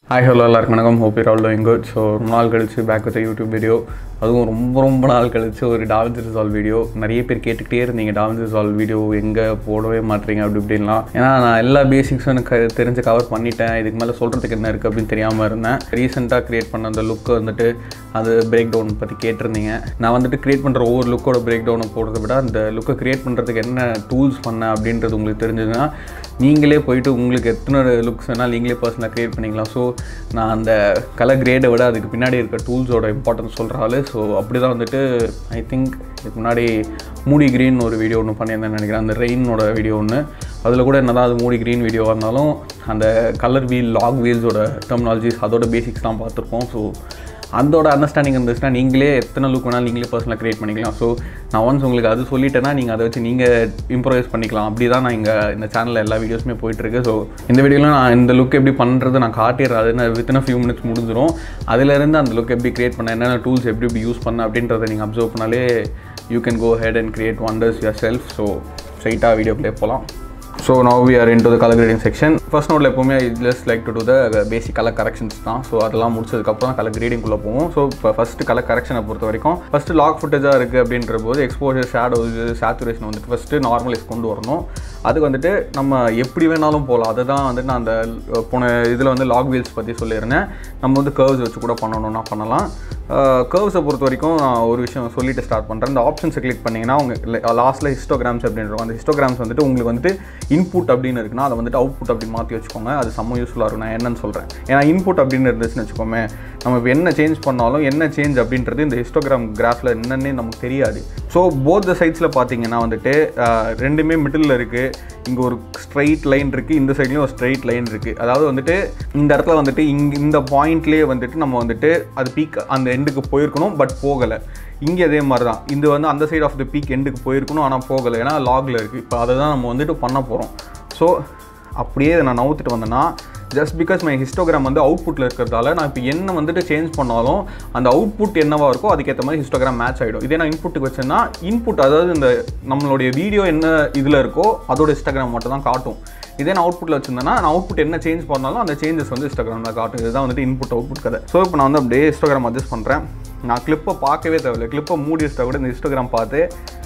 hi hello எல்லாருக்கும் வணக்கம் hope you're all doing good so ரொம்ப நாள் கழிச்சு பேக் வித் யூடியூப் வீடியோ அதுவும் ரொம்ப ரொம்ப நாள் கழிச்சு ஒரு டாவின்ஸ் ரிசால்வ் வீடியோ நிறைய பேர் கேட்டுக்கிட்டே இருந்தீங்க டாவின்ஸ் ரிசால்வ் வீடியோ எங்கே போடவே மாட்டீங்க அப்படி இப்படின்லாம் ஏன்னா நான் எல்லா பேசிக்ஸும் எனக்கு க- தெரிஞ்சு கவர் பண்ணிட்டேன் இதுக்கு மேலே சொல்கிறதுக்கு என்ன இருக்குது அப்படின்னு தெரியாமல் இருந்தேன் ரீசெண்டாக க்ரியேட் பண்ண அந்த லுக்கு வந்துட்டு அது பிரேக் டவுன் பற்றி கேட்டிருந்தீங்க நான் வந்துட்டு க்ரியேட் பண்ணுற ஒவ்வொரு லுக்கோட பிரேக் டவுனை போடுறத விட அந்த லுக்கை க்ரியேட் பண்ணுறதுக்கு என்ன டூல்ஸ் பண்ணேன் அப்படின்றது உங்களுக்கு தெரிஞ்சதுன்னா நீங்களே போயிட்டு உங்களுக்கு எத்தனை லுக்ஸ் வேணால் நீங்களே பர்சனலாக க்ரியேட் பண்ணிக்கலாம் ஸோ நான் அந்த கலர் கிரேடை விட அதுக்கு பின்னாடி இருக்க டூல்ஸோட இம்பார்ட்டன்ஸ் சொல்கிறாள் ஸோ அப்படி தான் வந்துட்டு ஐ திங்க் இதுக்கு முன்னாடி மூடி க்ரீன் ஒரு வீடியோ ஒன்று பண்ணியிருந்தேன்னு நினைக்கிறேன் அந்த ரெயினோட வீடியோ ஒன்று அதில் கூட என்னதான் அது மூடி க்ரீன் வீடியோவாக இருந்தாலும் அந்த கலர் வீல் லாக் வீல்ஸோட டெர்மினாலஜிஸ் அதோட பேசிக்ஸ் தான் பார்த்துருப்போம் ஸோ அதோட அண்டர்ஸ்டாண்டிங் இருந்துச்சுன்னா நீங்களே எத்தனை லுக் வேணாலும் நீங்களே பர்சனலாக க்ரியேட் பண்ணிக்கலாம் ஸோ நான் ஒன்ஸ் உங்களுக்கு அது சொல்லிட்டேன்னா நீங்கள் அதை வச்சு நீங்கள் இம்ப்ரவைஸ் பண்ணிக்கலாம் அப்படி தான் நான் இங்கே இந்த சேனலில் எல்லா வீடியோஸுமே போயிட்டுருக்கு ஸோ இந்த வீடியோவில் நான் இந்த லுக் எப்படி பண்ணுறது நான் காட்டிடுறேன் அது வித்தின் ஃபியூ மினிட்ஸ் முடிஞ்சிடும் அதிலேருந்து அந்த லுக் எப்படி க்ரியேட் பண்ண என்னென்ன டூல்ஸ் எப்படி எப்படி யூஸ் பண்ண அப்படின்றத நீங்கள் அப்சர்வ் பண்ணாலே you can go ahead and create wonders yourself so ஸ்ட்ரைட்டாக வீடியோ ப்ளே போகலாம் so now we are into the colour grading section first நோட்டில் எப்போவுமே just like to to the basic colour corrections தான் so அதெல்லாம் முடிச்சதுக்கப்புறம் colour கிரேடிங்குள்ளே போவோம் so இப்போ first colour கரெக்ஷனை பொறுத்த வரைக்கும் ஃபஸ்ட்டு லாக் ஃபுட்டேஜாக இருக்குது அப்படின்ற போது எக்ஸ்போஜர் ஷேடோஸ் சேச்சுரேஷன் வந்துட்டு ஃபஸ்ட்டு நார்மலைஸ் கொண்டு வரணும் அதுக்கு வந்துட்டு நம்ம எப்படி வேணாலும் போகலாம் அதை தான் வந்துட்டு நான் அந்த போன இதில் வந்து லாக் வீல்ஸ் பற்றி சொல்லியிருந்தேன் நம்ம வந்து கர்வ்ஸ் வச்சு கூட பண்ணணும்னா பண்ணலாம் கர்வ்ஸை பொறுத்த வரைக்கும் நான் ஒரு விஷயம் சொல்லிட்டு ஸ்டார்ட் பண்ணுறேன் இந்த ஆப்ஷன்ஸை கிளிக் பண்ணிங்கன்னா உங்கள் லாஸ்ட்டில் ஹிஸ்டோகிராம்ஸ் அப்படின்னு இருக்கும் அந்த ஹிஸ்டோகிராம்ஸ் வந்துட்டு உங்களுக்கு வந்துட்டு இன்புட் அப்படின்னு இருக்குன்னா அதை வந்துட்டு அவுட்புட் அப்படின்னு மாற்றி வச்சுக்கோங்க அது செம்ம யூஸ்ஃபுல்லாக இருக்கும் நான் என்னன்னு சொல்கிறேன் ஏன்னா இன்புட் அப்படின்னு இருந்துச்சுன்னு வச்சுக்கோமே நம்ம இப்போ என்ன சேஞ்ச் பண்ணாலும் என்ன சேஞ்ச் அப்படின்றது இந்த ஹிஸ்டோகிராம் கிராஃபில் என்னன்னே நமக்கு தெரியாது ஸோ போத் த சைட்ஸில் பார்த்தீங்கன்னா வந்துட்டு ஆஹ், ரெண்டுமே மிடில் இருக்குது இங்கே ஒரு ஸ்ட்ரைட் லைன் இருக்குது இந்த சைட்லேயும் ஒரு ஸ்ட்ரைட் லைன் இருக்குது அதாவது வந்துட்டு இந்த இடத்துல வந்துட்டு இங்க இந்த பாயிண்ட்லேயே வந்துட்டு நம்ம வந்துட்டு அது பீக் அந்த எண்டுக்கு போயிருக்கணும் பட் போகலை இங்கே அதே மாதிரி தான் இது வந்து அந்த சைடு ஆஃப் த பீக் எண்டுக்கு போயிருக்கணும் ஆனால் போகலை ஏன்னா லாகில் இருக்குது இப்போ அதை தான் நம்ம வந்துட்டு பண்ண போகிறோம் ஸோ அப்படியே இதை நான் நவுத்துட்டு வந்தேன்னா ஜஸ்ட் பிகாஸ் மை ஹிஸ்டோகிராம் வந்து அவுட்புட்டில் இருக்கிறதால நான் இப்போ என்ன வந்துட்டு சேஞ்ச் பண்ணாலும் அந்த அவுட்புட் என்னவா இருக்கோ அதுக்கேற்ற மாதிரி ஹிஸ்டோகிராம் மேட்ச் ஆகிடும் இதே நான் இன்புட்டுக்கு வச்சேன்னா இன்புட் அதாவது இந்த நம்மளுடைய வீடியோ என்ன இதில் இருக்கோ அதோட ஹிஸ்டோகிராம் மட்டும் தான் காட்டும் இதே நான் அவுட்புட்டில் வச்சிருந்தேன்னா நான் அவுட்புட் என்ன சேஞ்ச் பண்ணாலும் அந்த சேஞ்சஸ் வந்து இன்ஸ்டாகிராமில் காட்டும் இதுதான் வந்துட்டு இன்புட் அவுட்புட் கதை ஸோ இப்போ நான் வந்து அப்படியே இன்ஸ்டாகிராம் அட்ஜஸ்ட் பண்ணுறேன் நான் கிளிப்பை பார்க்கவே தேவையில்லை கிளிப்பை மூடி வச்சிட்டா கூட இந்த இன்ஸ்டாகிராம் பார்த்து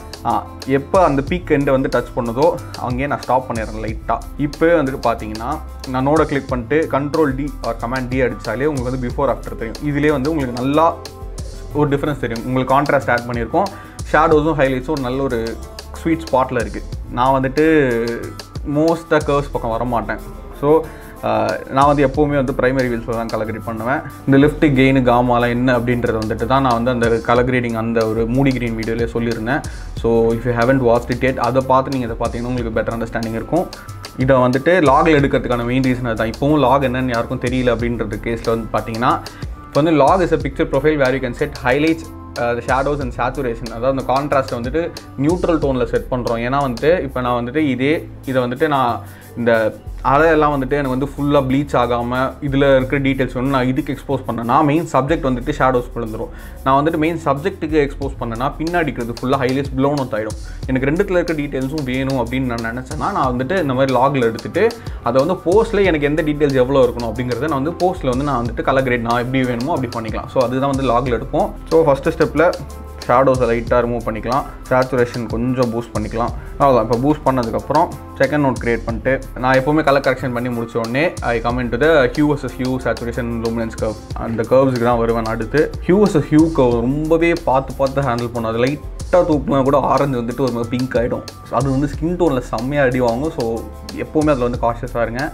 எப்போ அந்த பீக் எண்டை வந்து டச் பண்ணுதோ அங்கேயே நான் ஸ்டாப் பண்ணிடுறேன் லைட்டாக இப்போவே வந்துட்டு பார்த்தீங்கன்னா நான் நோட கிளிக் பண்ணிட்டு control D R command D அடித்தாலே உங்களுக்கு வந்து பிஃபோர் ஆஃப்டர் தெரியும் இதுலேயே வந்து உங்களுக்கு நல்லா ஒரு டிஃப்ரென்ஸ் தெரியும் உங்களுக்கு கான்ட்ராஸ்ட் ஆட் பண்ணியிருக்கோம் ஷேடோஸும் ஹைலைட்ஸும் ஒரு நல்ல ஒரு ஸ்வீட் ஸ்பாட்டில் இருக்குது நான் வந்துட்டு மோஸ்ட்டாக கர்வ்ஸ் பக்கம் வர மாட்டேன் ஸோ நான் வந்து எப்போவுமே வந்து பிரைமரி வீல்ஸில் தான் கலர் கிரேட் பண்ணுவேன் இந்த லெஃப்ட் கெயின் காமாலாம் என்ன அப்படின்றது வந்துட்டு தான் நான் வந்து அந்த கலர் கிரேடிங் அந்த ஒரு மூடி கிரீன் வீடியோலேயே சொல்லியிருந்தேன் so if you haven't watch the that அதை பார்த்து நீங்கள் இதை பார்த்தீங்கன்னா உங்களுக்கு பெட்டர் அண்டர்ஸ்டாண்டிங் இருக்கும் இதை வந்துட்டு லாகில் எடுக்கிறதுக்கான மெயின் ரீசன் தான் இப்போவும் லாக் என்னன்னு யாருக்கும் தெரியல அப்படின்றது கேஸில் வந்து பார்த்தீங்கன்னா இப்போ வந்து log is a picture profile where you can set highlights shadows and saturation அதாவது அந்த கான்ட்ராஸ்ட்டை வந்துட்டு நியூட்ரல் டோனில் செட் பண்ணுறோம் ஏன்னா வந்துட்டு இப்போ நான் வந்துட்டு இதே இதை வந்துட்டு நான் இந்த அலையெல்லாம் வந்துட்டு எனக்கு வந்து ஃபுல்லாக ப்ளீச் ஆகாமல் இதில் இருக்கிற டீட்டெயில்ஸ் வந்து நான் இதுக்கு எக்ஸ்போஸ் பண்ணேன்னா மெயின் சப்ஜெக்ட் வந்துட்டு ஷேடோஸ் விழுந்துரும் நான் வந்துட்டு மெயின் சப்ஜெக்ட்டுக்கு எக்ஸ்போஸ் பண்ணேன்னா பின்னாடி இருக்கிறது ஃபுல்லாக ஹைலைட்ஸ் ப்ளோன் அவுட் ஆகிடும் எனக்கு ரெண்டுத்தில் இருக்க டீட்டெயில்ஸும் வேணும் அப்படின்னு நான் நினச்சேன்னா நான் வந்துட்டு இந்த மாதிரி லாகில் எடுத்துட்டு அதை வந்து போஸ்ட்டில் எனக்கு எந்த டீட்டெயில்ஸ் எவ்வளோ இருக்கணும் அப்படிங்கிறத நான் வந்து போஸ்ட்டில் வந்து நான் வந்துட்டு கலர் கிரேட் நான் எப்படி வேணுமோ அப்படி பண்ணிக்கலாம் ஸோ அதுதான் வந்து லாகில் எடுப்போம் ஸோ ஃபஸ்ட்டு ஸ்டெப்பில் ஷேடோஸை லைட்டாக ரிமூவ் பண்ணிக்கலாம் சேச்சுரேஷன் கொஞ்சம் பூஸ்ட் பண்ணிக்கலாம் அவ்வளோதான் இப்போ பூஸ்ட் பண்ணதுக்கப்புறம் செகண்ட் நோட் கிரியேட் பண்ணிட்டு நான் எப்போவுமே கலர் கரெக்ஷன் பண்ணி முடிச்ச உடனே I comment to the hue versus hue saturation luminance curve அந்த கர்வ்ஸுக்கு தான் வருவேன் அடுத்து ஹியூ வர்சஸ் ஹியூ கர்வ் ரொம்பவே பார்த்து பார்த்து ஹேண்டில் பண்ணும் அது லைட்டாக தூக்குனா கூட ஆரஞ்சு வந்துட்டு ஒரு மாதிரி பிங்க் ஆகிடும் அது வந்து ஸ்கின் டோனில் செம்மையாக அடி வாங்கும் ஸோ எப்போவுமே அதில் வந்து காஷியஸாக இருங்க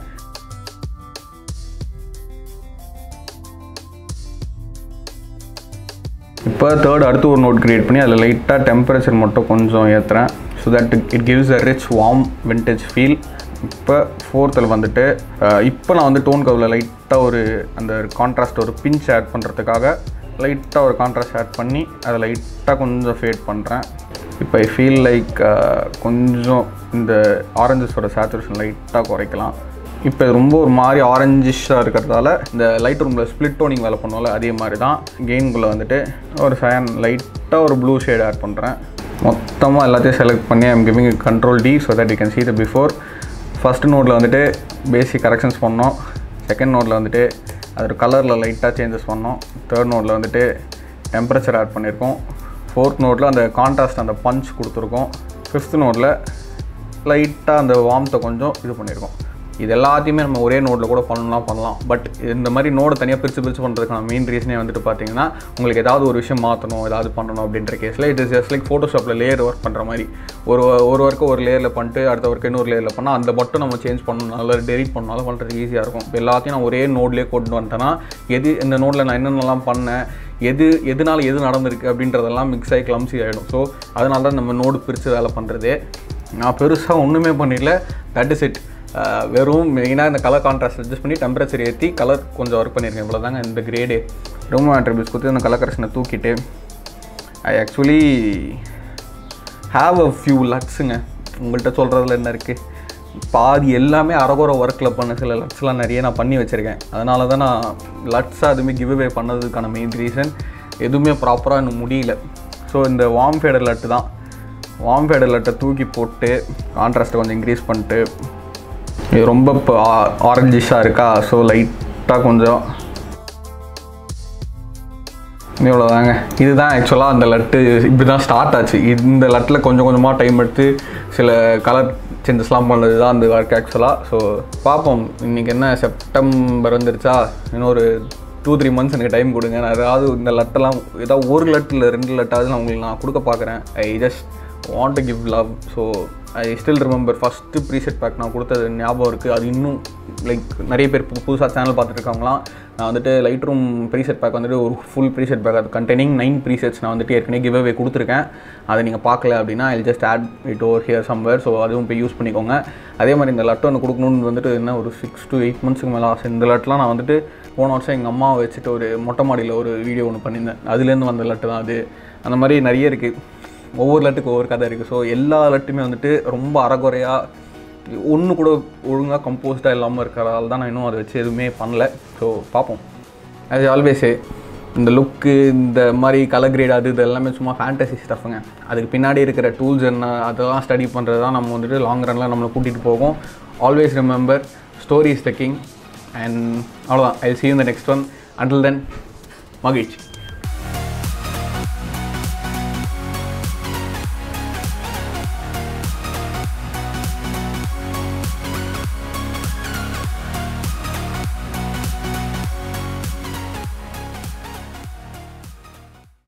இப்போ தேர்ட் அடுத்து ஒரு நோட் கிரியேட் பண்ணி அதில் லைட்டாக டெம்பரேச்சர் மட்டும் கொஞ்சம் ஏற்றுறேன் so that it gives a rich warm vintage feel இப்போ ஃபோர்த்தில் வந்துட்டு அஹ், இப்போ நான் வந்து டோன் கவில் லைட்டாக ஒரு அந்த கான்ட்ராஸ்ட் ஒரு பிஞ்ச் ஆட் பண்ணுறதுக்காக லைட்டாக ஒரு கான்ட்ராஸ்ட் ஆட் பண்ணி அதை லைட்டாக கொஞ்சம் ஃபேட் பண்ணுறேன் இப்போ ஐ ஃபீல் லைக் கொஞ்சம் இந்த ஆரஞ்சஸோட சேச்சுரேஷன் லைட்டாக குறைக்கலாம் இப்போ இது ரொம்ப ஒரு மாதிரி ஆரஞ்சிஷாக இருக்கிறதால இந்த லைட் ரூமில் ஸ்ப்ளிட் டோனிங் வேலை பண்ணுவோம்ல அதே மாதிரி தான் கெயின்குள்ளே வந்துட்டு ஒரு ஃபேன் லைட்டாக ஒரு ப்ளூ ஷேட் ஆட் பண்ணுறேன் மொத்தமாக எல்லாத்தையும் செலக்ட் பண்ணி I'm giving control D so that you can see the before first நோட்டில் வந்துட்டு பேசிக் கரெக்ஷன்ஸ் பண்ணோம் செகண்ட் நோட்டில் வந்துட்டு அது கலரில் லைட்டாக சேஞ்சஸ் பண்ணோம் தேர்ட் நோட்டில் வந்துட்டு டெம்பரேச்சர் ஆட் பண்ணியிருக்கோம் ஃபோர்த் நோட்டில் அந்த கான்ட்ராஸ்ட் அந்த பஞ்ச் கொடுத்துருக்கோம் ஃபிஃப்த் நோட்டில் லைட்டாக அந்த வார்ம்த்தை கொஞ்சம் இது பண்ணியிருக்கோம் இது எல்லாத்தையுமே நம்ம ஒரே நோட்டில் கூட பண்ணலாம் பண்ணலாம் பட் இந்த மாதிரி நோடை தனியாக பிரித்து பிரித்து பண்ணுறதுக்கான மெயின் ரீசனே வந்துட்டு பார்த்தீங்கன்னா உங்களுக்கு ஏதாவது ஒரு விஷயம் மாற்றணும் ஏதாவது பண்ணணும் அப்படின்ற கேஸில் இட் இஸ் ஜஸ்ட் லைக் ஃபோட்டோஷாப்பில் லேயர் ஒர்க் பண்ணுற மாதிரி ஒரு ஒரு ஒர்க்கு ஒரு லேயரில் பண்ணிட்டு அடுத்த ஒர்க்கு இன்னொரு லேயரில் பண்ணால் அந்த மட்டும் நம்ம சேஞ்ச் பண்ணணும்னால டெலிட் பண்ணாலும் பண்ணுறது ஈஸியாக இருக்கும் இப்போ எல்லாத்தையும் நான் ஒரே நோட்லேயே கொண்டு வந்துட்டேன்னா எது இந்த நோட்டில் நான் என்னென்னலாம் பண்ணேன் எது எதனால எது நடந்திருக்கு அப்படின்றதெல்லாம் மிக்ஸ் ஆகி கிளம்சி ஆகிடும் ஸோ அதனால தான் நம்ம நோடு பிரித்து வேலை பண்ணுறதே நான் பெருசாக ஒன்றுமே பண்ணிடல தட் இஸ் இட் வெறும் மெயினாக இந்த கலர் கான்ட்ராஸ்ட் அட்ஜஸ்ட் பண்ணி டெம்பரேச்சர் ஏற்றி கலர் கொஞ்சம் ஒர்க் பண்ணியிருக்கேன் இவ்வளோ தாங்க இந்த கிரேடு ரொம்ப ஆட்ரிபியூஸ் கொடுத்து இந்த கலர் கரெக்ஷனை தூக்கிட்டு I actually have a few லக்ஸுங்க உங்கள்கிட்ட சொல்கிறதுல என்ன இருக்குது பாதி எல்லாமே அரகுற ஒர்க்கில் பண்ண சில லட்ஸ்லாம் நிறைய நான் பண்ணி வச்சுருக்கேன் அதனால தான் நான் லட்ஸாக எதுவுமே கிவ் அவே பண்ணதுக்கான மெயின் ரீசன் எதுவுமே ப்ராப்பராக இன்னும் முடியல ஸோ இந்த வார்ம் ஃபேடர் லட்டு தான் வார்ம் ஃபேடர் லட்டை தூக்கி போட்டு கான்ட்ராஸ்ட்டை கொஞ்சம் இன்க்ரீஸ் பண்ணிட்டு இது ரொம்ப இப்போ ஆரஞ்சிஷாக இருக்கா ஸோ லைட்டாக கொஞ்சம் இவ்வளோதாங்க இதுதான் ஆக்சுவலாக அந்த லட்டு இப்படி தான் ஸ்டார்ட் ஆச்சு இந்த லட்டில் கொஞ்சம் கொஞ்சமாக டைம் எடுத்து சில கலர் சேஞ்சஸ்லாம் பண்ணது தான் அந்த ஒர்க் ஆக்சுவலாக ஸோ பார்ப்போம் இன்றைக்கி என்ன செப்டம்பர் வந்துருச்சா இன்னொரு டூ த்ரீ மந்த்ஸ் எனக்கு டைம் கொடுங்க நான் ஏதாவது இந்த லட்டெல்லாம் ஏதாவது ஒரு லட்டில் ரெண்டு லட்டாவது நான் உங்களுக்கு நான் கொடுக்க பார்க்குறேன் I just want to give love so I still remember first preset pack நான் கொடுத்தது ஞாபகம் இருக்குது அது இன்னும் லைக் நிறைய பேர் பு- புதுசாக சேனல் பார்த்துட்டு இருக்காங்களாம் நான் வந்துட்டு லைட் ரூம் ப்ரீசெட் பேக் வந்துட்டு ஒரு ஃபுல் ப்ரீசெட் பேக் அது கண்டெய்னிங் நைன் ப்ரீசெட்ஸ் நான் வந்துட்டு ஏற்கனவே கிவ் அவே கொடுத்துருக்கேன் அதை நீங்கள் பார்க்கல அப்படின்னா I just add it over here somewhere so அதுவும் போய் யூஸ் பண்ணிக்கோங்க அதே மாதிரி இந்த லட்டு ஒன்று கொடுக்கணும்னு வந்துட்டு என்ன ஒரு சிக்ஸ் to எயிட் மந்த்ஸுக்கு மேலே ஆசை இந்த லட்டுலாம் நான் வந்துட்டு போன வருஷம் எங்கள் அம்மாவை வச்சுட்டு ஒரு மொட்டை மாடியில் ஒரு வீடியோ ஒன்று பண்ணியிருந்தேன் அதுலேருந்து வந்த லட்டு தான் அது அந்த மாதிரி நிறைய இருக்குது ஒவ்வொரு லட்டுக்கு ஒவ்வொரு கதை இருக்குது ஸோ எல்லா லட்டுமே வந்துட்டு ரொம்ப அறகுறையாக ஒன்று கூட ஒழுங்காக கம்போஸ்டாக இல்லாமல் இருக்கிறதால தான் நான் இன்னும் அதை வச்சு எதுவுமே பண்ணல ஸோ பார்ப்போம் அது ஆல்வேஸு இந்த லுக்கு இந்த மாதிரி கலர் கிரேட் அது இது எல்லாமே சும்மா ஃபேண்டசி ஸ்டஃப்புங்க அதுக்கு பின்னாடி இருக்கிற டூல்ஸ் என்ன அதெல்லாம் ஸ்டடி பண்ணுறது தான் நம்ம வந்துட்டு லாங் ரனில் நம்மளை கூட்டிகிட்டு போகும் always remember story is the king and அவ்வளோதான் I see you in the next one until then மகிழ்ச்சி